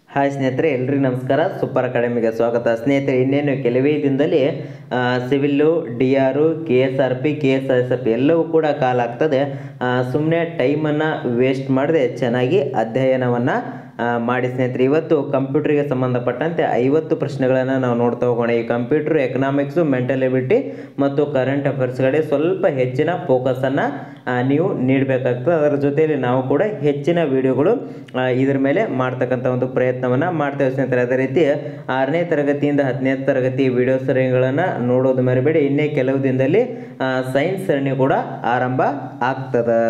hi ಸ್ನೇಹಿತರೆ ಎಲ್ರಿಗೂ ನಮಸ್ಕಾರ ಸೂಪರ್ ಅಕಾಡೆಮಿಗೆ ಸ್ವಾಗತ ಸ್ನೇಹಿತರೆ ಇನ್ನೇನು ಕೆಲವೇ ದಿನದಲ್ಲಿ civil D R K S R P K S S F ಎಲ್ಲವೂ ಕೂಡ ಕಾಲಾಗ್ತದೆ ಸುಮ್ಮನೆ ಟೈಮನ್ನು ವೇಸ್ಟ್ ಮಾಡದೆ ಚೆನ್ನಾಗಿ ಅಧ್ಯಯನವನ್ನು ಮಾಡಿ ಸ್ನೇಹಿತರೆ ಇವತ್ತು ಕಂಪ್ಯೂಟರ್ಗೆ ಸಂಬಂಧಪಟ್ಟಂತೆ ಐವತ್ತು ಪ್ರಶ್ನೆಗಳನ್ನು ನಾವು ನೋಡ್ತಾ ಹೋಗೋಣ ಈ ಕಂಪ್ಯೂಟರ್ ಎಕನಾಮಿಕ್ಸು ಮೆಂಟಲ್ ಎಬಿಲಿಟಿ ಮತ್ತು ಕರೆಂಟ್ ಅಫೇರ್ಸ್ಗಳಿಗೆ ಸ್ವಲ್ಪ ಹೆಚ್ಚಿನ ಫೋಕಸನ್ನು ನೀವು ನೀಡಬೇಕಾಗ್ತದೆ ಅದರ ಜೊತೆಯಲ್ಲಿ ನಾವು ಕೂಡ ಹೆಚ್ಚಿನ ವಿಡಿಯೋಗಳು ಆ, ಇದ್ರ ಮೇಲೆ ಮಾಡ್ತಕ್ಕಂಥ ಒಂದು ಪ್ರಯತ್ನವನ್ನು ಮಾಡ್ತೇವೆ ಸ್ನೇಹಿತರೆ ಅದೇ ರೀತಿ ಆರನೇ ತರಗತಿಯಿಂದ ಹತ್ತನೇ ತರಗತಿ ವಿಡಿಯೋ ಸರಣಿಗಳನ್ನು ನೋಡೋದು ಮರಿಬೇಡಿ ಇನ್ನೇ ಕೆಲವು ದಿನದಲ್ಲಿ ಸೈನ್ಸ್ ಸರಣಿ ಕೂಡ ಆರಂಭ ಆಗ್ತದೆ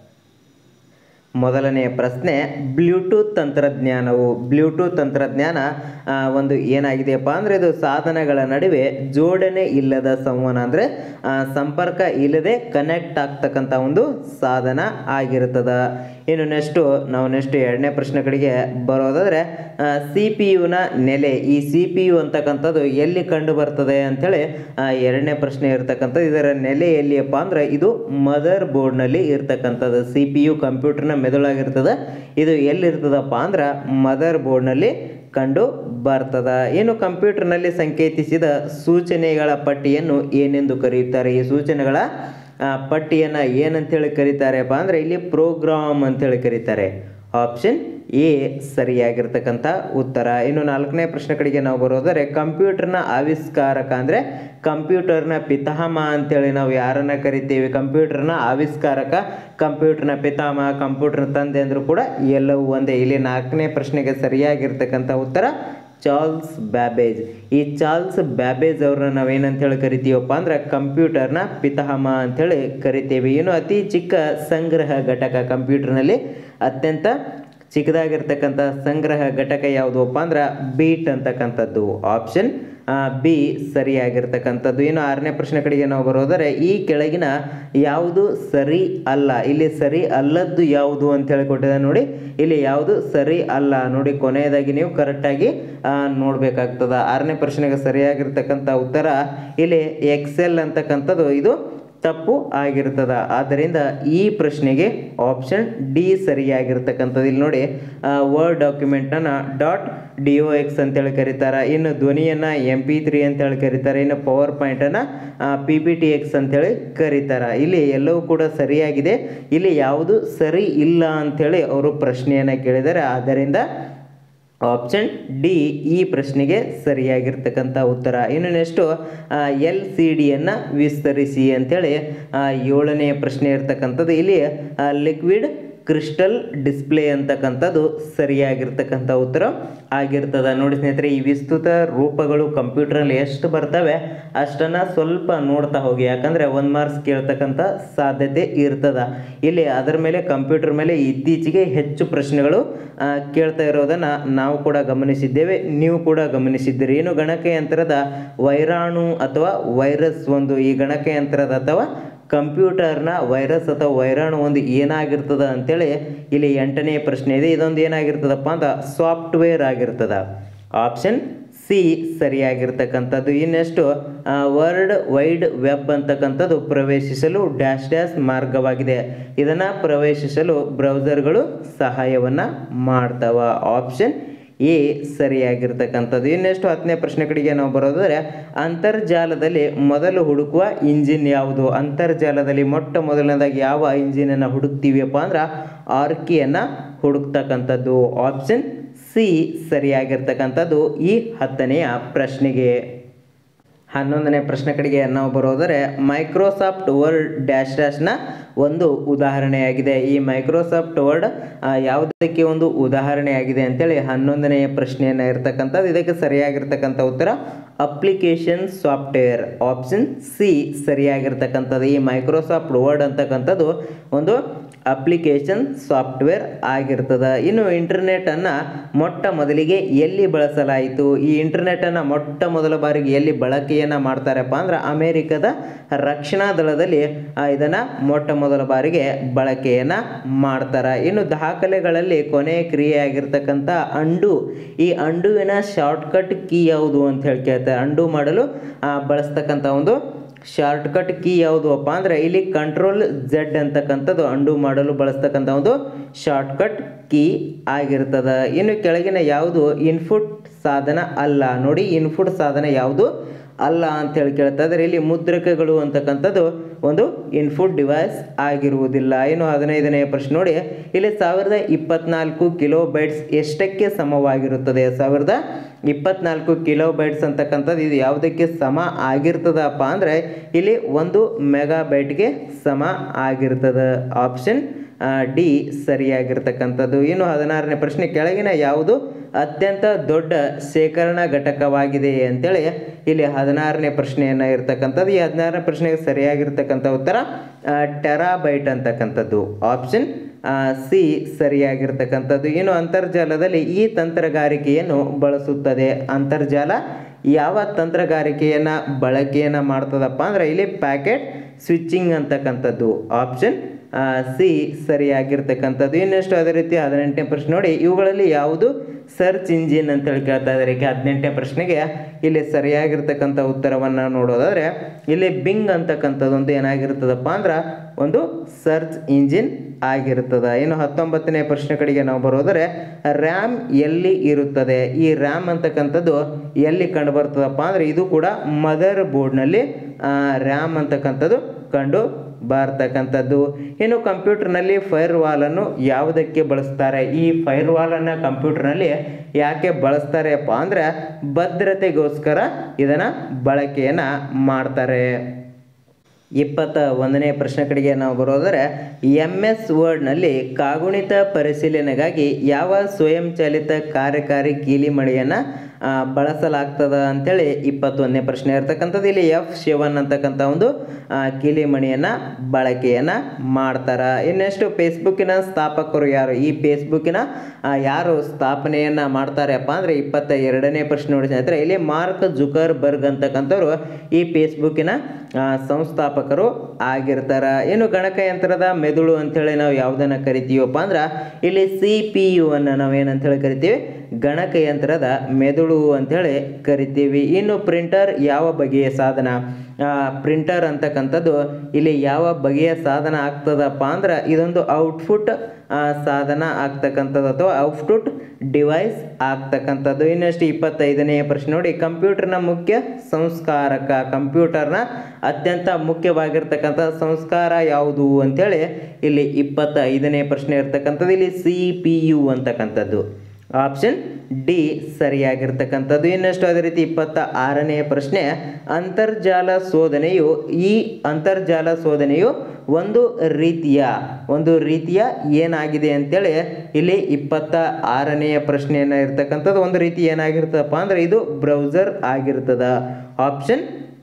ಮೊದಲನೆಯ ಪ್ರಶ್ನೆ ಬ್ಲೂಟೂತ್ ತಂತ್ರಜ್ಞಾನವು ಬ್ಲೂಟೂತ್ ತಂತ್ರಜ್ಞಾನ ಆ, ಒಂದು ಏನಾಗಿದೆಯಪ್ಪ ಅಂದರೆ ಇದು ಸಾಧನಗಳ ನಡುವೆ ಜೋಡಣೆ ಇಲ್ಲದ ಸಂವಹನ ಅಂದರೆ ಸಂಪರ್ಕ ಇಲ್ಲದೆ ಕನೆಕ್ಟ್ ಆಗ್ತಕ್ಕಂಥ ಒಂದು ಸಾಧನ ಆಗಿರ್ತದೆ ಇನ್ನು ನೆಕ್ಸ್ಟು ನಾವು ನೆಕ್ಸ್ಟ್ ಎರಡನೇ ಪ್ರಶ್ನೆ ಕಡೆಗೆ ಬರೋದಾದರೆ ಸಿ ಪಿ ಯುನ ನೆಲೆ ಈ ಸಿ ಪಿ ಯು ಅಂತಕ್ಕಂಥದ್ದು ಎಲ್ಲಿ ಕಂಡು ಬರ್ತದೆ ಅಂಥೇಳಿ ಆ, ಎರಡನೇ ಪ್ರಶ್ನೆ ಇರ್ತಕ್ಕಂಥದ್ದು ಇದರ ನೆಲೆ ಎಲ್ಲಿಯಪ್ಪ ಅಂದರೆ ಇದು ಮದರ್ ಬೋರ್ಡ್ನಲ್ಲಿ ಇರ್ತಕ್ಕಂಥದ್ದು ಸಿ ಪಿ ಯು ಕಂಪ್ಯೂಟರ್ನ ಮೆದುಳಾಗಿರ್ತದೆ ಇದು ಎಲ್ಲಿರ್ತದಪ್ಪ ಅಂದ್ರೆ ಮದರ್ ಬೋರ್ಡ್ನಲ್ಲಿ ಕಂಡು ಬರ್ತದ ಇನ್ನು ಕಂಪ್ಯೂಟರ್ನಲ್ಲಿ ಸಂಕೇತಿಸಿದ ಸೂಚನೆಗಳ ಪಟ್ಟಿಯನ್ನು ಏನೆಂದು ಕರೆಯುತ್ತಾರೆ ಈ ಸೂಚನೆಗಳ ಆ, ಪಟ್ಟಿಯನ್ನು ಏನಂತೇಳಿ ಕರೀತಾರೆಪ್ಪ ಅಂದರೆ ಇಲ್ಲಿ ಪ್ರೋಗ್ರಾಮ್ ಅಂತೇಳಿ ಕರೀತಾರೆ ಆಪ್ಷನ್ ಎ ಸರಿಯಾಗಿರ್ತಕ್ಕಂಥ ಉತ್ತರ ಇನ್ನು ನಾಲ್ಕನೇ ಪ್ರಶ್ನೆ ಕಡೆಗೆ ನಾವು ಬರೋದಾದ್ರೆ ಕಂಪ್ಯೂಟರ್ನ ಆವಿಷ್ಕಾರಕ ಅಂದರೆ ಕಂಪ್ಯೂಟರ್ನ ಪಿತಾಮಹ ಅಂತೇಳಿ ನಾವು ಯಾರನ್ನ ಕರಿತೀವಿ ಕಂಪ್ಯೂಟರ್ನ ಆವಿಷ್ಕಾರಕ ಕಂಪ್ಯೂಟರ್ನ ಪಿತಾಮಹ ಕಂಪ್ಯೂಟರ್ ತಂದೆ ಅಂದರೂ ಕೂಡ ಎಲ್ಲವೂ ಒಂದೇ ಇಲ್ಲಿ ನಾಲ್ಕನೇ ಪ್ರಶ್ನೆಗೆ ಸರಿಯಾಗಿರ್ತಕ್ಕಂಥ ಉತ್ತರ ಚಾರ್ಲ್ಸ್ ಬ್ಯಾಬೇಜ್ ಈ ಚಾರ್ಲ್ಸ್ ಬ್ಯಾಬೇಜ್ ಅವ್ರನ್ನ ನಾವೇನಂತ ಹೇಳಿ ಕರಿತೀವಪ್ಪ ಅಂದ್ರೆ ಕಂಪ್ಯೂಟರ್ನ ಪಿತಾಮಹ ಅಂತೇಳಿ ಕರಿತೀವಿ ಇನ್ನು ಅತಿ ಚಿಕ್ಕ ಸಂಗ್ರಹ ಘಟಕ ಕಂಪ್ಯೂಟರ್ನಲ್ಲಿ ಅತ್ಯಂತ ಚಿಕ್ಕದಾಗಿರ್ತಕ್ಕಂಥ ಸಂಗ್ರಹ ಘಟಕ ಯಾವುದಪ್ಪ ಅಂದ್ರೆ ಬೀಟ್ ಅಂತಕ್ಕಂಥದ್ದು ಆಪ್ಷನ್ ಬಿ ಸರಿಯಾಗಿರ್ತಕ್ಕಂಥದ್ದು ಇನ್ನು ಆರನೇ ಪ್ರಶ್ನೆ ಕಡೆಗೆ ನಾವು ಬರೋದರೆ ಈ ಕೆಳಗಿನ ಯಾವುದು ಸರಿ ಅಲ್ಲ ಇಲ್ಲಿ ಸರಿ ಅಲ್ಲದ್ದು ಯಾವುದು ಅಂತ ಹೇಳಿ ಕೊಟ್ಟಿದೆ ನೋಡಿ ಇಲ್ಲಿ ಯಾವುದು ಸರಿ ಅಲ್ಲ ನೋಡಿ ಕೊನೆಯದಾಗಿ ನೀವು ಕರೆಕ್ಟಾಗಿ ನೋಡಬೇಕಾಗ್ತದ ಆರನೇ ಪ್ರಶ್ನೆಗೆ ಸರಿಯಾಗಿರ್ತಕ್ಕಂಥ ಉತ್ತರ ಇಲ್ಲಿ ಎಕ್ಸೆಲ್ ಅಂತಕ್ಕಂಥದ್ದು ಇದು ತಪ್ಪು ಆಗಿರ್ತದ ಆದ್ದರಿಂದ ಈ ಪ್ರಶ್ನೆಗೆ ಆಪ್ಷನ್ ಡಿ ಸರಿಯಾಗಿರ್ತಕ್ಕಂಥದ್ದು ಇಲ್ಲಿ ನೋಡಿ ವರ್ಡ್ ಡಾಕ್ಯುಮೆಂಟನ್ನು ಡಾಟ್ ಡಿ ಒ ಎಕ್ಸ್ ಅಂತೇಳಿ ಕರೀತಾರೆ ಇನ್ನು ಧ್ವನಿಯನ್ನು ಎಂ ಪಿ ತ್ರೀ ಅಂತೇಳಿ ಕರೀತಾರೆ ಇನ್ನು ಪವರ್ ಪಾಯಿಂಟನ್ನು ಪಿ ಪಿ ಟಿ ಎಕ್ಸ್ ಅಂತೇಳಿ ಕರೀತಾರೆ ಇಲ್ಲಿ ಎಲ್ಲವೂ ಕೂಡ ಸರಿಯಾಗಿದೆ ಇಲ್ಲಿ ಯಾವುದು ಸರಿ ಇಲ್ಲ ಅಂಥೇಳಿ ಅವರು ಪ್ರಶ್ನೆಯನ್ನು ಕೇಳಿದ್ದಾರೆ ಆದ್ದರಿಂದ ಆಪ್ಷನ್ ಡಿ ಈ ಪ್ರಶ್ನೆಗೆ ಸರಿಯಾಗಿರ್ತಕ್ಕಂಥ ಉತ್ತರ ಇನ್ನು ನೆಕ್ಸ್ಟು ಎಲ್ ಸಿ ಡಿಯನ್ನು ವಿಸ್ತರಿಸಿ ಅಂತೇಳಿ ಆ, ಏಳನೆಯ ಪ್ರಶ್ನೆ ಇರ್ತಕ್ಕಂಥದ್ದು ಇಲ್ಲಿ ಲಿಕ್ವಿಡ್ ಕ್ರಿಸ್ಟಲ್ ಡಿಸ್ಪ್ಲೇ ಅಂತಕ್ಕಂಥದ್ದು ಸರಿಯಾಗಿರ್ತಕ್ಕಂಥ ಉತ್ತರ ಆಗಿರ್ತದೆ ನೋಡಿ ಸ್ನೇಹಿತರೆ ಈ ವಿಸ್ತೃತ ರೂಪಗಳು ಕಂಪ್ಯೂಟ್ರಲ್ಲಿ ಎಷ್ಟು ಬರ್ತವೆ ಅಷ್ಟನ್ನು ಸ್ವಲ್ಪ ನೋಡ್ತಾ ಹೋಗಿ ಯಾಕಂದರೆ ಒಂದು ಮಾರ್ಕ್ಸ್ ಕೇಳ್ತಕ್ಕಂಥ ಸಾಧ್ಯತೆ ಇರ್ತದ ಇಲ್ಲಿ ಅದರ ಮೇಲೆ ಕಂಪ್ಯೂಟರ್ ಮೇಲೆ ಇತ್ತೀಚೆಗೆ ಹೆಚ್ಚು ಪ್ರಶ್ನೆಗಳು ಆ, ಕೇಳ್ತಾ ಇರೋದನ್ನು ನಾವು ಕೂಡ ಗಮನಿಸಿದ್ದೇವೆ ನೀವು ಕೂಡ ಗಮನಿಸಿದ್ದೀರಿ ಇನ್ನು ಗಣಕಯಂತ್ರದ ವೈರಾಣು ಅಥವಾ ವೈರಸ್ ಒಂದು ಈ ಗಣಕಯಂತ್ರದ ಅಥವಾ ಕಂಪ್ಯೂಟರ್ನ ವೈರಸ್ ಅಥವಾ ವೈರಾಣು ಒಂದು ಏನಾಗಿರ್ತದ ಅಂತೇಳಿ ಇಲ್ಲಿ ಎಂಟನೇ ಪ್ರಶ್ನೆ ಇದೆ ಇದೊಂದು ಏನಾಗಿರ್ತದಪ್ಪ ಅಂತ ಸಾಫ್ಟ್ವೇರ್ ಆಗಿರ್ತದ ಆಪ್ಷನ್ ಸಿ ಸರಿಯಾಗಿರ್ತಕ್ಕಂಥದ್ದು ಇನ್ನೆಷ್ಟು ವರ್ಲ್ಡ್ ವೈಡ್ ವೆಬ್ ಅಂತಕ್ಕಂಥದ್ದು ಪ್ರವೇಶಿಸಲು ಡ್ಯಾಶ್ ಡ್ಯಾಶ್ ಮಾರ್ಗವಾಗಿದೆ ಇದನ್ನು ಪ್ರವೇಶಿಸಲು ಬ್ರೌಸರ್ಗಳು ಸಹಾಯವನ್ನು ಮಾಡ್ತವ ಆಪ್ಷನ್ ಎ ಸರಿಯಾಗಿರ್ತಕ್ಕಂಥದ್ದು ಇನ್ನೆಷ್ಟು ಹತ್ತನೇ ಪ್ರಶ್ನೆ ಕಡೆಗೆ ನಾವು ಬರೋದಾದ್ರೆ ಅಂತರ್ಜಾಲದಲ್ಲಿ ಮೊದಲು ಹುಡುಕುವ ಇಂಜಿನ್ ಯಾವುದು ಅಂತರ್ಜಾಲದಲ್ಲಿ ಮೊಟ್ಟ ಮೊದಲನೇದಾಗಿ ಯಾವ ಇಂಜಿನನ್ನು ಹುಡುಕ್ತೀವಿಯಪ್ಪ ಅಂದ್ರೆ ಆರ್ಕಿಯನ್ನು ಹುಡುಕ್ತಕ್ಕಂಥದ್ದು ಆಪ್ಷನ್ ಸಿ ಸರಿಯಾಗಿರ್ತಕ್ಕಂಥದ್ದು ಈ ಹತ್ತನೆಯ ಪ್ರಶ್ನೆಗೆ ಹನ್ನೊಂದನೇ ಪ್ರಶ್ನೆ ಕಡೆಗೆ ನಾವು ಬರೋದರೆ ಮೈಕ್ರೋಸಾಫ್ಟ್ ವರ್ಡ್ ಡ್ಯಾಶ್ ಡ್ಯಾಶ್ನ ಒಂದು ಉದಾಹರಣೆಯಾಗಿದೆ ಈ ಮೈಕ್ರೋಸಾಫ್ಟ್ ವರ್ಡ್ ಆ, ಯಾವುದಕ್ಕೆ ಒಂದು ಉದಾಹರಣೆಯಾಗಿದೆ ಅಂತೇಳಿ ಹನ್ನೊಂದನೆಯ ಪ್ರಶ್ನೆಯನ್ನು ಇರ್ತಕ್ಕಂಥದ್ದು ಇದಕ್ಕೆ ಸರಿಯಾಗಿರ್ತಕ್ಕಂಥ ಉತ್ತರ ಅಪ್ಲಿಕೇಶನ್ ಸಾಫ್ಟ್ವೇರ್ ಆಪ್ಷನ್ ಸಿ ಸರಿಯಾಗಿರ್ತಕ್ಕಂಥದ್ದು ಈ ಮೈಕ್ರೋಸಾಫ್ಟ್ ವರ್ಡ್ ಅಂತಕ್ಕಂಥದ್ದು ಒಂದು ಅಪ್ಲಿಕೇಶನ್ ಸಾಫ್ಟ್ವೇರ್ ಆಗಿರ್ತದೆ ಇನ್ನು ಇಂಟರ್ನೆಟನ್ನು ಮೊಟ್ಟ ಮೊದಲಿಗೆ ಎಲ್ಲಿ ಬಳಸಲಾಯಿತು ಈ ಇಂಟರ್ನೆಟನ್ನು ಮೊಟ್ಟ ಮೊದಲ ಬಾರಿಗೆ ಎಲ್ಲಿ ಬಳಕೆಯನ್ನು ಮಾಡ್ತಾರಪ್ಪ ಅಂದ್ರೆ ಅಮೇರಿಕದ ರಕ್ಷಣಾ ದಳದಲ್ಲಿ ಇದನ್ನು ಮೊಟ್ಟ ಮೊದಲ ಬಾರಿಗೆ ಬಳಕೆಯನ್ನು ಮಾಡ್ತಾರೆ ಇನ್ನು ದಾಖಲೆಗಳಲ್ಲಿ ಕೊನೆಯ ಕ್ರಿಯೆ ಆಗಿರ್ತಕ್ಕಂಥ ಅಂಡು ಈ ಅಂಡುವಿನ ಶಾರ್ಟ್ಕಟ್ ಕೀ ಯಾವುದು ಅಂತ ಹೇಳಿ ಕೇಳ್ತಾರೆ ಅಂಡು ಮಾಡಲು ಆ, ಬಳಸ್ತಕ್ಕಂಥ ಒಂದು ಶಾರ್ಟ್ಕಟ್ ಕೀ ಯಾವುದು ಅಪ್ಪ ಅಂದರೆ ಇಲ್ಲಿ ಕಂಟ್ರೋಲ್ ಜೆಡ್ ಅಂತಕ್ಕಂಥದ್ದು ಅಂಡು ಮಾಡಲು ಬಳಸ್ತಕ್ಕಂಥ ಒಂದು ಶಾರ್ಟ್ಕಟ್ ಕೀ ಆಗಿರ್ತದ ಇನ್ನು ಕೆಳಗಿನ ಯಾವುದು ಇನ್ಪುಟ್ ಸಾಧನ ಅಲ್ಲ ನೋಡಿ ಇನ್ಪುಟ್ ಸಾಧನ ಯಾವುದು ಅಲ್ಲ ಅಂತೇಳಿ ಕೇಳ್ತಾ ಇದ್ದಾರೆ ಇಲ್ಲಿ ಮುದ್ರಕಗಳು ಅಂತಕ್ಕಂಥದ್ದು ಒಂದು ಇನ್ಪುಟ್ ಡಿವೈಸ್ ಆಗಿರುವುದಿಲ್ಲ ಇನ್ನು ಹದಿನೈದನೆಯ ಪ್ರಶ್ನೆ ನೋಡಿ ಇಲ್ಲಿ ಸಾವಿರದ ಇಪ್ಪತ್ನಾಲ್ಕು ಕಿಲೋ ಬೈಟ್ಸ್ ಎಷ್ಟಕ್ಕೆ ಸಮವಾಗಿರುತ್ತದೆ ಸಾವಿರದ ಇಪ್ಪತ್ನಾಲ್ಕು ಕಿಲೋ ಬೈಟ್ಸ್ ಅಂತಕ್ಕಂಥದ್ದು ಇದು ಯಾವುದಕ್ಕೆ ಸಮ ಆಗಿರ್ತದಪ್ಪ ಅಂದರೆ ಇಲ್ಲಿ ಒಂದು ಮೆಗಾ ಬೈಟ್ಗೆ ಸಮ ಆಗಿರ್ತದೆ ಆಪ್ಷನ್ ಡಿ ಸರಿಯಾಗಿರ್ತಕ್ಕಂಥದ್ದು ಇನ್ನು ಹದಿನಾರನೇ ಪ್ರಶ್ನೆ ಕೆಳಗಿನ ಯಾವುದು ಅತ್ಯಂತ ದೊಡ್ಡ ಶೇಖರಣಾ ಘಟಕವಾಗಿದೆ ಅಂತೇಳಿ ಇಲ್ಲಿ ಹದಿನಾರನೇ ಪ್ರಶ್ನೆಯನ್ನು ಇರ್ತಕ್ಕಂಥದ್ದು ಈ ಹದಿನಾರನೇ ಪ್ರಶ್ನೆಗೆ ಸರಿಯಾಗಿರ್ತಕ್ಕಂಥ ಉತ್ತರ ಟೆರಾಬೈಟ್ ಅಂತಕ್ಕಂಥದ್ದು ಆಪ್ಷನ್ ಸಿ ಸರಿಯಾಗಿರ್ತಕ್ಕಂಥದ್ದು ಇನ್ನು ಅಂತರ್ಜಾಲದಲ್ಲಿ ಈ ತಂತ್ರಗಾರಿಕೆಯನ್ನು ಬಳಸುತ್ತದೆ ಅಂತರ್ಜಾಲ ಯಾವ ತಂತ್ರಗಾರಿಕೆಯನ್ನು ಬಳಕೆಯನ್ನು ಮಾಡ್ತದಪ್ಪ ಅಂದರೆ ಇಲ್ಲಿ ಪ್ಯಾಕೆಟ್ ಸ್ವಿಚ್ಚಿಂಗ್ ಅಂತಕ್ಕಂಥದ್ದು ಆಪ್ಷನ್ ಸಿ ಸರಿಯಾಗಿರ್ತಕ್ಕಂಥದ್ದು ಇನ್ನೆಷ್ಟು ಅದೇ ರೀತಿ ಹದಿನೆಂಟನೇ ಪ್ರಶ್ನೆ ನೋಡಿ ಇವುಗಳಲ್ಲಿ ಯಾವುದು ಸರ್ಚ್ ಇಂಜಿನ್ ಅಂತೇಳಿ ಕೇಳ್ತಾ ಇದ್ದಾರೆ ಈಗ ಹದಿನೆಂಟನೇ ಪ್ರಶ್ನೆಗೆ ಇಲ್ಲಿ ಸರಿಯಾಗಿರ್ತಕ್ಕಂಥ ಉತ್ತರವನ್ನು ನೋಡೋದಾದರೆ ಇಲ್ಲಿ ಬಿಂಗ್ ಅಂತಕ್ಕಂಥದ್ದು ಒಂದು ಏನಾಗಿರ್ತದಪ್ಪ ಅಂದ್ರೆ ಒಂದು ಸರ್ಚ್ ಇಂಜಿನ್ ಆಗಿರ್ತದೆ ಇನ್ನು ಹತ್ತೊಂಬತ್ತನೇ ಪ್ರಶ್ನೆ ಕಡೆಗೆ ನಾವು ಬರೋದರೆ ರ್ಯಾಮ್ ಎಲ್ಲಿ ಇರುತ್ತದೆ ಈ ರ್ಯಾಮ್ ಅಂತಕ್ಕಂಥದ್ದು ಎಲ್ಲಿ ಕಂಡು ಬರ್ತದಪ್ಪ ಅಂದರೆ ಇದು ಕೂಡ ಮದರ್ ಬೋರ್ಡ್ನಲ್ಲಿ ರ್ಯಾಮ್ ಅಂತಕ್ಕಂಥದ್ದು ಕಂಡು ಬರ್ತಕ್ಕಂಥದ್ದು ಇನ್ನು ಕಂಪ್ಯೂಟರ್ನಲ್ಲಿ ಫೈರ್ ವಾಲನ್ನು ಯಾವುದಕ್ಕೆ ಬಳಸ್ತಾರೆ ಈ ಫೈರ್ ವಾಲನ್ನು ಕಂಪ್ಯೂಟರ್ನಲ್ಲಿ ಯಾಕೆ ಬಳಸ್ತಾರೆಪ್ಪ ಅಂದರೆ ಭದ್ರತೆಗೋಸ್ಕರ ಇದನ್ನು ಬಳಕೆಯನ್ನು ಮಾಡ್ತಾರೆ ಇಪ್ಪತ್ತ ಒಂದನೇ ಪ್ರಶ್ನೆ ಕಡೆಗೆ ನಾವು ಬರೋದರೆ ಎಮ್ ಎಸ್ ವರ್ಡ್ನಲ್ಲಿ ಕಾಗುಣಿತ ಪರಿಶೀಲನೆಗಾಗಿ ಯಾವ ಸ್ವಯಂಚಾಲಿತ ಕಾರ್ಯಕಾರಿ ಕೀಲಿಮಳೆಯನ್ನು ಬಳಸಲಾಗ್ತದ ಅಂತೇಳಿ ಇಪ್ಪತ್ತೊಂದನೇ ಪ್ರಶ್ನೆ ಇರ್ತಕ್ಕಂಥದ್ದು ಇಲ್ಲಿ ಎಫ್ ಶಿವನ್ ಅಂತಕ್ಕಂಥ ಒಂದು ಆ, ಕೀಲಿಮಣಿಯನ್ನು ಬಳಕೆಯನ್ನು ಮಾಡ್ತಾರೆ ಇನ್ನೆಷ್ಟು ಫೇಸ್ಬುಕ್ಕಿನ ಸ್ಥಾಪಕರು ಯಾರು ಈ ಫೇಸ್ಬುಕ್ಕಿನ ಆ, ಯಾರು ಸ್ಥಾಪನೆಯನ್ನು ಮಾಡ್ತಾರಪ್ಪ ಅಂದರೆ ಇಪ್ಪತ್ತ ಎರಡನೇ ಪ್ರಶ್ನೆ ನೋಡಿ ಸ್ನೇಹಿತರೆ ಇಲ್ಲಿ ಮಾರ್ಕ್ ಜುಕರ್ ಬರ್ಗ್ ಅಂತಕ್ಕಂಥವ್ರು ಈ ಫೇಸ್ಬುಕ್ಕಿನ ಆ, ಸಂಸ್ಥಾಪಕರು ಆಗಿರ್ತಾರೆ ಇನ್ನು ಗಣಕಯಂತ್ರದ ಮೆದುಳು ಅಂತೇಳಿ ನಾವು ಯಾವುದನ್ನು ಕರಿತೀವಪ್ಪ ಅಂದ್ರೆ ಇಲ್ಲಿ ಸಿ ಪಿ ಯು ಅನ್ನು ನಾವು ಏನಂತೇಳಿ ಕರಿತೀವಿ ಗಣಕಯಂತ್ರದ ಮೆದುಳು ಅಂತೇಳಿ ಕರಿತೀವಿ ಇನ್ನು ಪ್ರಿಂಟರ್ ಯಾವ ಬಗೆಯ ಸಾಧನ ಪ್ರಿಂಟರ್ ಅಂತಕ್ಕಂಥದ್ದು ಇಲ್ಲಿ ಯಾವ ಬಗೆಯ ಸಾಧನ ಆಗ್ತದಪ್ಪ ಅಂದ್ರೆ ಇದೊಂದು ಔಟ್ಪುಟ್ ಸಾಧನ ಆಗ್ತಕ್ಕಂಥದ್ದು ಅಥವಾ ಔಟ್ಪುಟ್ ಡಿವೈಸ್ ಆಗ್ತಕ್ಕಂಥದ್ದು ಇನ್ನಷ್ಟು ಇಪ್ಪತ್ತೈದನೆಯ ಪ್ರಶ್ನೆ ನೋಡಿ ಕಂಪ್ಯೂಟರ್ನ ಮುಖ್ಯ ಸಂಸ್ಕಾರಕ ಕಂಪ್ಯೂಟರ್ನ ಅತ್ಯಂತ ಮುಖ್ಯವಾಗಿರ್ತಕ್ಕಂಥ ಸಂಸ್ಕಾರ ಯಾವುದು ಅಂತೇಳಿ ಇಲ್ಲಿ ಇಪ್ಪತ್ತೈದನೇ ಪ್ರಶ್ನೆ ಇರ್ತಕ್ಕಂಥದ್ದು ಇಲ್ಲಿ ಸಿ ಪಿ ಯು ಅಂತಕ್ಕಂಥದ್ದು ಆಪ್ಷನ್ ಡಿ ಸರಿಯಾಗಿರ್ತಕ್ಕಂಥದ್ದು ಇನ್ನಷ್ಟು ಅದೇ ರೀತಿ ಇಪ್ಪತ್ತ ಆರನೆಯ ಪ್ರಶ್ನೆ ಅಂತರ್ಜಾಲ ಶೋಧನೆಯು ಈ ಅಂತರ್ಜಾಲ ಶೋಧನೆಯು ಒಂದು ರೀತಿಯ ಒಂದು ರೀತಿಯ ಏನಾಗಿದೆ ಅಂತೇಳಿ ಇಲ್ಲಿ ಇಪ್ಪತ್ತ ಆರನೆಯ ಪ್ರಶ್ನೆಯನ್ನು ಇರ್ತಕ್ಕಂಥದ್ದು ಒಂದು ರೀತಿ ಏನಾಗಿರ್ತದಪ್ಪ ಅಂದ್ರೆ ಇದು ಬ್ರೌಸರ್ ಆಗಿರ್ತದ ಆಪ್ಷನ್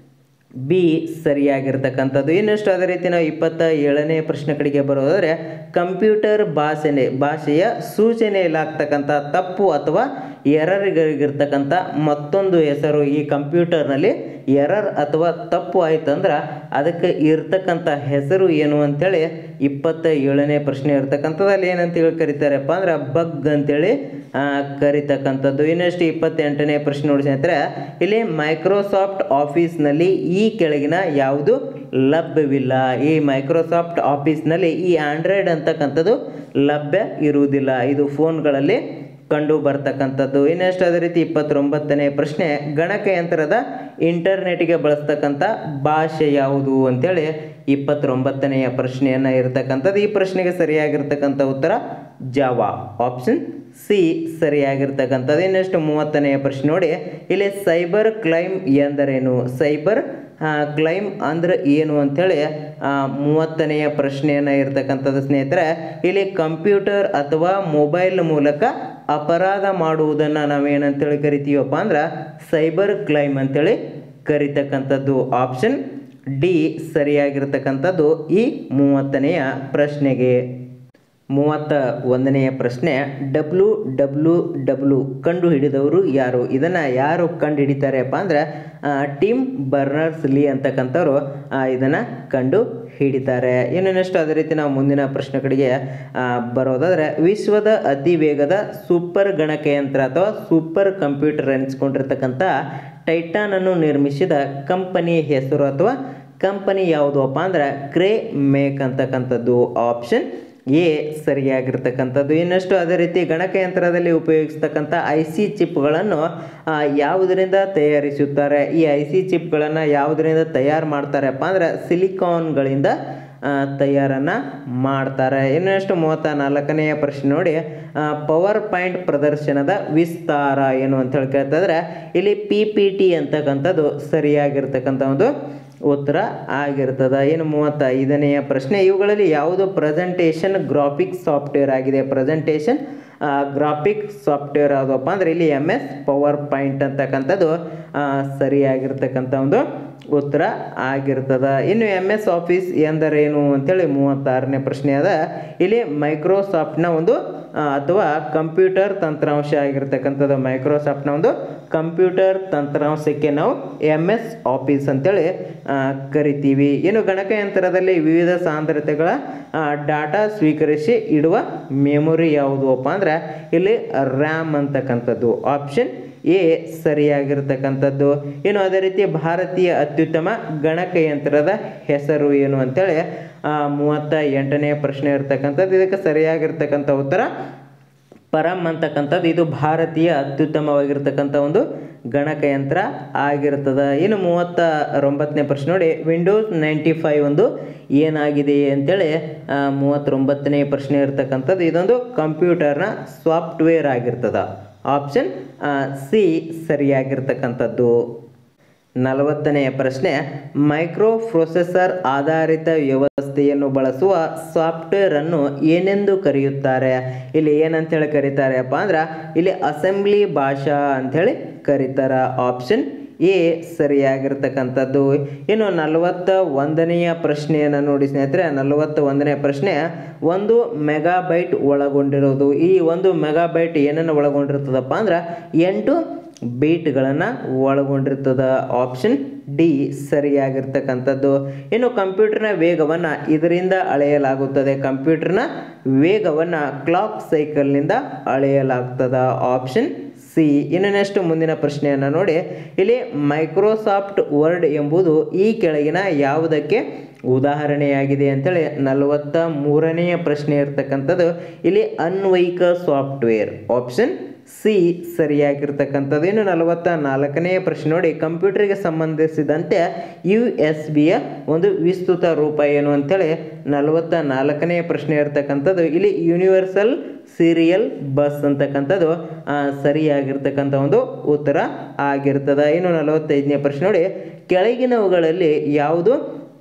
ಬಿ ಸರಿಯಾಗಿರ್ತಕ್ಕಂಥದ್ದು ಇನ್ನಷ್ಟು ಅದೇ ರೀತಿ ನಾವು ಇಪ್ಪತ್ತ ಏಳನೇ ಪ್ರಶ್ನೆ ಕಡೆಗೆ ಬರೋದಾದರೆ ಕಂಪ್ಯೂಟರ್ ಭಾಷೆನೆ ಭಾಷೆಯ ಸೂಚನೆಯಲ್ಲಾಗ್ತಕ್ಕಂಥ ತಪ್ಪು ಅಥವಾ ಎರರ್ಗಳಿಗಿರ್ತಕ್ಕಂಥ ಮತ್ತೊಂದು ಹೆಸರು ಈ ಕಂಪ್ಯೂಟರ್ನಲ್ಲಿ ಎರರ್ ಅಥವಾ ತಪ್ಪು ಆಯ್ತು ಅಂದ್ರೆ ಅದಕ್ಕೆ ಇರ್ತಕ್ಕಂಥ ಹೆಸರು ಏನು ಅಂತೇಳಿ ಇಪ್ಪತ್ತ ಏಳನೇ ಪ್ರಶ್ನೆ ಇರ್ತಕ್ಕಂಥದ್ದು ಅಲ್ಲಿ ಏನಂತೇಳಿ ಕರೀತಾರಪ್ಪ ಅಂದ್ರೆ ಬಗ್ ಅಂತೇಳಿ ಆ, ಕರಿತಕ್ಕಂಥದ್ದು ಇನ್ನಷ್ಟು ಇಪ್ಪತ್ತೆಂಟನೇ ಪ್ರಶ್ನೆ ನೋಡಿ ಸ್ನೇಹಿತರೆ ಇಲ್ಲಿ ಮೈಕ್ರೋಸಾಫ್ಟ್ ಆಫೀಸ್ನಲ್ಲಿ ಈ ಕೆಳಗಿನ ಯಾವುದು ಲಭ್ಯವಿಲ್ಲ ಈ ಮೈಕ್ರೋಸಾಫ್ಟ್ ಆಫೀಸ್ನಲ್ಲಿ ಈ ಆಂಡ್ರಾಯ್ಡ್ ಅಂತಕ್ಕಂಥದ್ದು ಲಭ್ಯ ಇರುವುದಿಲ್ಲ ಇದು ಫೋನ್ಗಳಲ್ಲಿ ಕಂಡು ಬರ್ತಕ್ಕಂಥದ್ದು ಇನ್ನಷ್ಟು ಅದೇ ರೀತಿ ಇಪ್ಪತ್ತೊಂಬತ್ತನೇ ಪ್ರಶ್ನೆ ಗಣಕಯಂತ್ರದ ಇಂಟರ್ನೆಟ್ಗೆ ಬಳಸ್ತಕ್ಕಂಥ ಭಾಷೆ ಯಾವುದು ಅಂತೇಳಿ ಇಪ್ಪತ್ತೊಂಬತ್ತನೆಯ ಪ್ರಶ್ನೆಯನ್ನು ಇರತಕ್ಕಂಥದ್ದು ಈ ಪ್ರಶ್ನೆಗೆ ಸರಿಯಾಗಿರ್ತಕ್ಕಂಥ ಉತ್ತರ ಜಾವಾ ಆಪ್ಷನ್ ಸಿ ಸರಿಯಾಗಿರ್ತಕ್ಕಂಥದ್ದು ಇನ್ನಷ್ಟು ಮೂವತ್ತನೆಯ ಪ್ರಶ್ನೆ ನೋಡಿ ಇಲ್ಲಿ ಸೈಬರ್ ಕ್ಲೈಮ್ ಎಂದರೇನು ಸೈಬರ್ ಕ್ಲೈಮ್ ಅಂದ್ರೆ ಏನು ಅಂಥೇಳಿ ಆ, ಮೂವತ್ತನೆಯ ಪ್ರಶ್ನೆಯನ್ನು ಇರ್ತಕ್ಕಂಥದ್ದು ಸ್ನೇಹಿತರೆ ಇಲ್ಲಿ ಕಂಪ್ಯೂಟರ್ ಅಥವಾ ಮೊಬೈಲ್ ಮೂಲಕ ಅಪರಾಧ ಮಾಡುವುದನ್ನು ನಾವೇನಂತೇಳಿ ಕರಿತೀವಪ್ಪ ಅಂದ್ರೆ ಸೈಬರ್ ಕ್ಲೈಮ್ ಅಂತೇಳಿ ಕರಿತಕ್ಕಂಥದ್ದು ಆಪ್ಷನ್ ಡಿ ಸರಿಯಾಗಿರ್ತಕ್ಕಂಥದ್ದು ಈ ಮೂವತ್ತನೆಯ ಪ್ರಶ್ನೆಗೆ ಮೂವತ್ತ ಒಂದನೆಯ ಪ್ರಶ್ನೆ ಡಬ್ಲ್ಯೂ ಡಬ್ಲ್ಯೂ ಡಬ್ಲ್ಯೂ ಕಂಡು ಹಿಡಿದವರು ಯಾರು ಇದನ್ನು ಯಾರು ಕಂಡು ಹಿಡಿತಾರೆಪ್ಪ ಅಂದರೆ ಟಿಮ್ ಬರ್ನರ್ಸ್ ಲೀ ಅಂತಕ್ಕಂಥವ್ರು ಇದನ್ನು ಕಂಡು ಹಿಡಿತಾರೆ ಇನ್ನು ನೆಕ್ಸ್ಟ್ ಅದೇ ರೀತಿ ನಾವು ಮುಂದಿನ ಪ್ರಶ್ನೆ ಕಡೆಗೆ ಆ, ಬರೋದಾದರೆ ವಿಶ್ವದ ಅತಿ ವೇಗದ ಸೂಪರ್ ಗಣಕಯಂತ್ರ ಅಥವಾ ಸೂಪರ್ ಕಂಪ್ಯೂಟರ್ ಎನಿಸ್ಕೊಂಡಿರ್ತಕ್ಕಂಥ ಟೈಟಾನ್ ಅನ್ನು ನಿರ್ಮಿಸಿದ ಕಂಪನಿಯ ಹೆಸರು ಅಥವಾ ಕಂಪನಿ ಯಾವುದಪ್ಪ ಅಂದ್ರೆ ಕ್ರೇ ಮೇಕ್ ಅಂತಕ್ಕಂಥದ್ದು ಆಪ್ಷನ್ ಎ ಸರಿಯಾಗಿರ್ತಕ್ಕಂಥದ್ದು ಇನ್ನಷ್ಟು ಅದೇ ರೀತಿ ಗಣಕಯಂತ್ರದಲ್ಲಿ ಉಪಯೋಗಿಸ್ತಕ್ಕಂಥ ಐ ಸಿ ಚಿಪ್ಗಳನ್ನು ಆ, ಯಾವುದರಿಂದ ತಯಾರಿಸುತ್ತಾರೆ ಈ ಐ ಸಿ ಚಿಪ್ಗಳನ್ನು ಯಾವುದರಿಂದ ತಯಾರು ಮಾಡ್ತಾರಪ್ಪ ಅಂದ್ರೆ ಸಿಲಿಕಾನ್ಗಳಿಂದ ಆ, ತಯಾರನ್ನ ಮಾಡ್ತಾರೆ ಇನ್ನಷ್ಟು ಮೂವತ್ತ ನಾಲ್ಕನೆಯ ಪ್ರಶ್ನೆ ನೋಡಿ ಪವರ್ ಪಾಯಿಂಟ್ ಪ್ರದರ್ಶನದ ವಿಸ್ತಾರ ಏನು ಅಂತ ಹೇಳಿ ಕೇಳ್ತಾ ಇದ್ರೆ ಇಲ್ಲಿ ಪಿ ಪಿ ಟಿ ಅಂತಕ್ಕಂಥದ್ದು ಸರಿಯಾಗಿರ್ತಕ್ಕಂಥ ಒಂದು ಉತ್ತರ ಆಗಿರ್ತದ ಇನ್ನು ಮೂವತ್ತ ಐದನೆಯ ಪ್ರಶ್ನೆ ಇವುಗಳಲ್ಲಿ ಯಾವುದು ಪ್ರೆಸೆಂಟೇಷನ್ ಗ್ರಾಫಿಕ್ ಸಾಫ್ಟ್ವೇರ್ ಆಗಿದೆ ಪ್ರೆಸೆಂಟೇಷನ್ ಗ್ರಾಫಿಕ್ ಸಾಫ್ಟ್ವೇರ್ ಯಾವುದಪ್ಪ ಅಂದ್ರೆ ಇಲ್ಲಿ ಎಮ್ ಎಸ್ ಪವರ್ ಪಾಯಿಂಟ್ ಅಂತಕ್ಕಂಥದ್ದು ಆ, ಸರಿಯಾಗಿರ್ತಕ್ಕಂಥ ಒಂದು ಉತ್ತರ ಆಗಿರ್ತದ ಇನ್ನು ಎಮ್ ಎಸ್ ಆಫೀಸ್ ಎಂದರೇನು ಅಂತೇಳಿ ಮೂವತ್ತಾರನೇ ಪ್ರಶ್ನೆ ಅದ ಇಲ್ಲಿ ಮೈಕ್ರೋಸಾಫ್ಟ್ನ ಒಂದು ಆ, ಅಥವಾ ಕಂಪ್ಯೂಟರ್ ತಂತ್ರಾಂಶ ಆಗಿರ್ತಕ್ಕಂಥದ್ದು ಮೈಕ್ರೋಸಾಫ್ಟ್ನ ಒಂದು ಕಂಪ್ಯೂಟರ್ ತಂತ್ರಾಂಶಕ್ಕೆ ನಾವು ಎಮ್ ಎಸ್ ಆಫೀಸ್ ಅಂತೇಳಿ ಆ, ಕರಿತೀವಿ ಇನ್ನು ಗಣಕಯಂತ್ರದಲ್ಲಿ ವಿವಿಧ ಸಾಂದ್ರತೆಗಳ ಡಾಟಾ ಸ್ವೀಕರಿಸಿ ಇಡುವ ಮೆಮೊರಿ ಯಾವುದಪ್ಪ ಅಂದ್ರೆ ಇಲ್ಲಿ ರ್ಯಾಮ್ ಅಂತಕ್ಕಂಥದ್ದು ಆಪ್ಷನ್ ಎ ಸರಿಯಾಗಿರ್ತಕ್ಕಂಥದ್ದು ಇನ್ನು ಅದೇ ರೀತಿ ಭಾರತೀಯ ಅತ್ಯುತ್ತಮ ಗಣಕಯಂತ್ರದ ಹೆಸರು ಏನು ಅಂತೇಳಿ ಆ, ಮೂವತ್ತ ಎಂಟನೇ ಪ್ರಶ್ನೆ ಇರ್ತಕ್ಕಂಥದ್ದು ಇದಕ್ಕೆ ಸರಿಯಾಗಿರ್ತಕ್ಕಂಥ ಉತ್ತರ ಪರಮ್ ಅಂತಕ್ಕಂಥದ್ದು ಇದು ಭಾರತೀಯ ಅತ್ಯುತ್ತಮವಾಗಿರ್ತಕ್ಕಂಥ ಒಂದು ಗಣಕಯಂತ್ರ ಆಗಿರ್ತದ ಇನ್ನು ಮೂವತ್ತ ಒಂಬತ್ತನೇ ಪ್ರಶ್ನೆ ನೋಡಿ ವಿಂಡೋಸ್ ನೈಂಟಿ ಫೈವ್ ಒಂದು ಏನಾಗಿದೆ ಅಂತೇಳಿ ಆ, ಮೂವತ್ತೊಂಬತ್ತನೇ ಪ್ರಶ್ನೆ ಇರ್ತಕ್ಕಂಥದ್ದು ಇದೊಂದು ಕಂಪ್ಯೂಟರ್ನ ಸಾಫ್ಟ್ವೇರ್ ಆಗಿರ್ತದ ಆಪ್ಷನ್ ಸಿ ಸರಿಯಾಗಿರ್ತಕ್ಕಂಥದ್ದು ನಲವತ್ತನೆಯ ಪ್ರಶ್ನೆ ಮೈಕ್ರೋ ಪ್ರೊಸೆಸರ್ ಆಧಾರಿತ ವ್ಯವಸ್ಥೆಯನ್ನು ಬಳಸುವ ಸಾಫ್ಟ್ವೇರ್ ಅನ್ನು ಏನೆಂದು ಕರೆಯುತ್ತಾರೆ ಇಲ್ಲಿ ಏನಂತೇಳಿ ಕರೀತಾರೆಪ್ಪ ಅಂದ್ರೆ ಇಲ್ಲಿ ಅಸೆಂಬ್ಲಿ ಭಾಷಾ ಅಂಥೇಳಿ ಕರೀತಾರ ಆಪ್ಷನ್ ಎ ಸರಿಯಾಗಿರ್ತಕ್ಕಂಥದ್ದು ಇನ್ನು ನಲವತ್ತ ಒಂದನೆಯ ಪ್ರಶ್ನೆಯನ್ನು ನೋಡಿ ಸ್ನೇಹಿತರೆ ನಲವತ್ತ ಒಂದನೇ ಪ್ರಶ್ನೆ ಒಂದು ಮೆಗಾಬೈಟ್ ಒಳಗೊಂಡಿರೋದು ಈ ಒಂದು ಮೆಗಾಬೈಟ್ ಏನನ್ನು ಒಳಗೊಂಡಿರ್ತದಪ್ಪ ಅಂದ್ರೆ ಎಂಟು ಬೀಟ್ಗಳನ್ನು ಒಳಗೊಂಡಿರ್ತದ ಆಪ್ಷನ್ ಡಿ ಸರಿಯಾಗಿರ್ತಕ್ಕಂಥದ್ದು ಇನ್ನು ಕಂಪ್ಯೂಟರ್ನ ವೇಗವನ್ನು ಇದರಿಂದ ಅಳೆಯಲಾಗುತ್ತದೆ ಕಂಪ್ಯೂಟರ್ನ ವೇಗವನ್ನು ಕ್ಲಾಕ್ ಸೈಕಲ್ನಿಂದ ಅಳೆಯಲಾಗ್ತದ ಆಪ್ಷನ್ ಸಿ ಇನ್ನು ನೆಕ್ಸ್ಟ್ ಮುಂದಿನ ಪ್ರಶ್ನೆಯನ್ನು ನೋಡಿ ಇಲ್ಲಿ ಮೈಕ್ರೋಸಾಫ್ಟ್ ವರ್ಡ್ ಎಂಬುದು ಈ ಕೆಳಗಿನ ಯಾವುದಕ್ಕೆ ಉದಾಹರಣೆಯಾಗಿದೆ ಅಂತೇಳಿ ನಲವತ್ತ ಮೂರನೆಯ ಪ್ರಶ್ನೆ ಇರ್ತಕ್ಕಂಥದ್ದು ಇಲ್ಲಿ ಅನ್ವಯಿಕ ಸಾಫ್ಟ್ವೇರ್ ಆಪ್ಷನ್ ಸಿ ಸರಿಯಾಗಿರ್ತಕ್ಕಂಥದ್ದು ಇನ್ನು ನಲವತ್ತ ನಾಲ್ಕನೆಯ ಪ್ರಶ್ನೆ ನೋಡಿ ಕಂಪ್ಯೂಟರ್ಗೆ ಸಂಬಂಧಿಸಿದಂತೆ ಯು ಎಸ್ ಬಿಯ ಒಂದು ವಿಸ್ತೃತ ರೂಪ ಏನು ಅಂತೇಳಿ ನಲವತ್ತ ನಾಲ್ಕನೆಯ ಪ್ರಶ್ನೆ ಇರ್ತಕ್ಕಂಥದ್ದು ಇಲ್ಲಿ ಯೂನಿವರ್ಸಲ್ ಸೀರಿಯಲ್ ಬಸ್ ಅಂತಕ್ಕಂಥದ್ದು ಆ, ಸರಿಯಾಗಿರ್ತಕ್ಕಂಥ ಒಂದು ಉತ್ತರ ಆಗಿರ್ತದ ಇನ್ನು ನಲವತ್ತೈದನೇ ಪ್ರಶ್ನೆ ನೋಡಿ ಕೆಳಗಿನವುಗಳಲ್ಲಿ ಯಾವುದು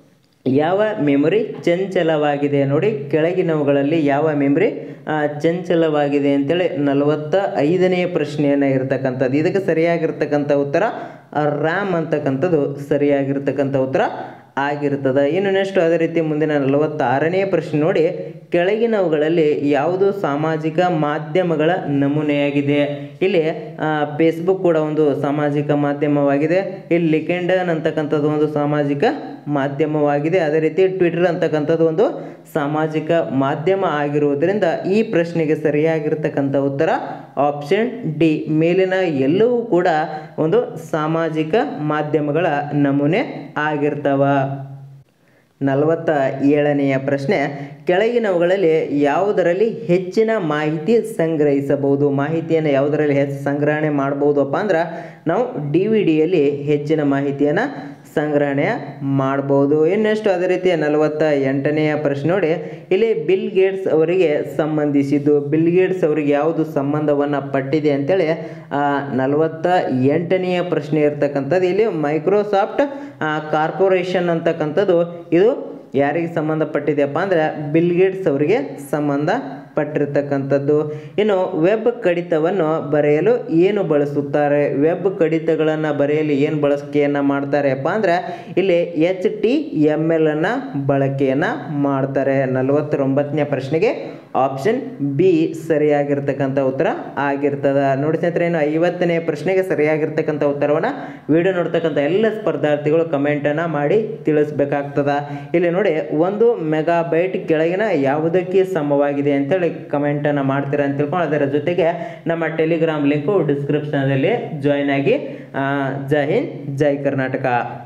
ಯಾವ ಮೆಮೊರಿ ಚಂಚಲವಾಗಿದೆ ನೋಡಿ ಕೆಳಗಿನವುಗಳಲ್ಲಿ ಯಾವ ಮೆಮೊರಿ ಆ, ಚಂಚಲವಾಗಿದೆ ಅಂತೇಳಿ ನಲವತ್ತ ಐದನೆಯ ಪ್ರಶ್ನೆಯನ್ನು ಇರತಕ್ಕಂಥದ್ದು ಇದಕ್ಕೆ ಸರಿಯಾಗಿರ್ತಕ್ಕಂಥ ಉತ್ತರ ರ್ಯಾಮ್ ಅಂತಕ್ಕಂಥದ್ದು ಸರಿಯಾಗಿರ್ತಕ್ಕಂಥ ಉತ್ತರ ಆಗಿರ್ತದೆ ಇನ್ನು ನೆಕ್ಸ್ಟ್ ಅದೇ ರೀತಿ ಮುಂದಿನ ನಲವತ್ತಾರನೇ ಪ್ರಶ್ನೆ ನೋಡಿ ಕೆಳಗಿನವುಗಳಲ್ಲಿ ಯಾವುದು ಸಾಮಾಜಿಕ ಮಾಧ್ಯಮಗಳ ನಮೂನೆಯಾಗಿದೆ ಇಲ್ಲಿ ಫೇಸ್ಬುಕ್ ಕೂಡ ಒಂದು ಸಾಮಾಜಿಕ ಮಾಧ್ಯಮವಾಗಿದೆ ಇಲ್ಲಿ ಲಿಕೆಂಡನ್ ಅಂತಕ್ಕಂಥದ್ದು ಒಂದು ಸಾಮಾಜಿಕ ಮಾಧ್ಯಮವಾಗಿದೆ ಅದೇ ರೀತಿ ಟ್ವಿಟರ್ ಅಂತಕ್ಕಂಥದ್ದು ಒಂದು ಸಾಮಾಜಿಕ ಮಾಧ್ಯಮ ಆಗಿರುವುದರಿಂದ ಈ ಪ್ರಶ್ನೆಗೆ ಸರಿಯಾಗಿರ್ತಕ್ಕಂಥ ಉತ್ತರ ಆಪ್ಷನ್ ಡಿ ಮೇಲಿನ ಎಲ್ಲವೂ ಕೂಡ ಒಂದು ಸಾಮಾಜಿಕ ಮಾಧ್ಯಮಗಳ ನಮೂನೆ ಆಗಿರ್ತವ ನಲವತ್ತ ಏಳನೆಯ ಪ್ರಶ್ನೆ ಕೆಳಗಿನವುಗಳಲ್ಲಿ ಯಾವುದರಲ್ಲಿ ಹೆಚ್ಚಿನ ಮಾಹಿತಿ ಸಂಗ್ರಹಿಸಬಹುದು ಮಾಹಿತಿಯನ್ನು ಯಾವುದರಲ್ಲಿ ಹೆಚ್ಚು ಸಂಗ್ರಹಣೆ ಮಾಡ್ಬೋದಪ್ಪ ಅಂದ್ರೆ ನಾವು ಡಿ ವಿ ಡಿಯಲ್ಲಿ ಹೆಚ್ಚಿನ ಮಾಹಿತಿಯನ್ನು ಸಂಗ್ರಹಣೆ ಮಾಡ್ಬೋದು ಇನ್ನೆಷ್ಟು ಅದೇ ರೀತಿ ನಲವತ್ತ ಎಂಟನೆಯ ಪ್ರಶ್ನೆ ನೋಡಿ ಇಲ್ಲಿ ಬಿಲ್ ಗೇಟ್ಸ್ ಅವರಿಗೆ ಸಂಬಂಧಿಸಿದ್ದು ಬಿಲ್ ಗೇಟ್ಸ್ ಅವರಿಗೆ ಯಾವುದು ಸಂಬಂಧವನ್ನು ಪಟ್ಟಿದೆ ಅಂತೇಳಿ ಆ, ನಲವತ್ತ ಎಂಟನೆಯ ಪ್ರಶ್ನೆ ಇರ್ತಕ್ಕಂಥದ್ದು ಇಲ್ಲಿ ಮೈಕ್ರೋಸಾಫ್ಟ್ ಕಾರ್ಪೊರೇಷನ್ ಅಂತಕ್ಕಂಥದ್ದು ಇದು ಯಾರಿಗೆ ಸಂಬಂಧಪಟ್ಟಿದೆಯಪ್ಪ ಅಂದ್ರೆ ಬಿಲ್ ಗೇಟ್ಸ್ ಅವರಿಗೆ ಸಂಬಂಧಪಟ್ಟಿರ್ತಕ್ಕಂಥದ್ದು ಇನ್ನು ವೆಬ್ ಕಡಿತವನ್ನು ಬರೆಯಲು ಏನು ಬಳಸುತ್ತಾರೆ ವೆಬ್ ಕಡಿತಗಳನ್ನು ಬರೆಯಲು ಏನು ಬಳಕೆಯನ್ನು ಮಾಡ್ತಾರೆಪ್ಪ ಅಂದ್ರೆ ಇಲ್ಲಿ ಎಚ್ ಟಿ ಎಮ್ ಎಲ್ ಅನ್ನು ಬಳಕೆಯನ್ನು ಮಾಡ್ತಾರೆ ನಲವತ್ತೊಂಬತ್ತನೇ ಪ್ರಶ್ನೆಗೆ ಆಪ್ಷನ್ ಬಿ ಸರಿಯಾಗಿರ್ತಕ್ಕಂಥ ಉತ್ತರ ಆಗಿರ್ತದ ನೋಡಿ ಸ್ನೇಹಿತರೆ ಇನ್ನು ಐವತ್ತನೇ ಪ್ರಶ್ನೆಗೆ ಸರಿಯಾಗಿರ್ತಕ್ಕಂಥ ಉತ್ತರವನ್ನು ವಿಡಿಯೋ ನೋಡ್ತಕ್ಕಂಥ ಎಲ್ಲ ಸ್ಪರ್ಧಾರ್ಥಿಗಳು ಕಮೆಂಟನ್ನು ಮಾಡಿ ತಿಳಿಸ್ಬೇಕಾಗ್ತದ ಇಲ್ಲಿ ನೋಡಿ ಒಂದು ಮೆಗಾಬೈಟ್ ಕೆಳಗಿನ ಯಾವುದಕ್ಕೆ ಸಮವಾಗಿದೆ ಅಂತೇಳಿ ಕಮೆಂಟನ್ನು ಮಾಡ್ತೀರಾ ಅಂತ ತಿಳ್ಕೊಂಡು ಅದರ ಜೊತೆಗೆ ನಮ್ಮ ಟೆಲಿಗ್ರಾಮ್ ಲಿಂಕು ಡಿಸ್ಕ್ರಿಪ್ಷನಲ್ಲಿ ಜಾಯ್ನ್ ಆಗಿ ಆ, ಜೈ ಹಿಂದ್ ಜೈ ಕರ್ನಾಟಕ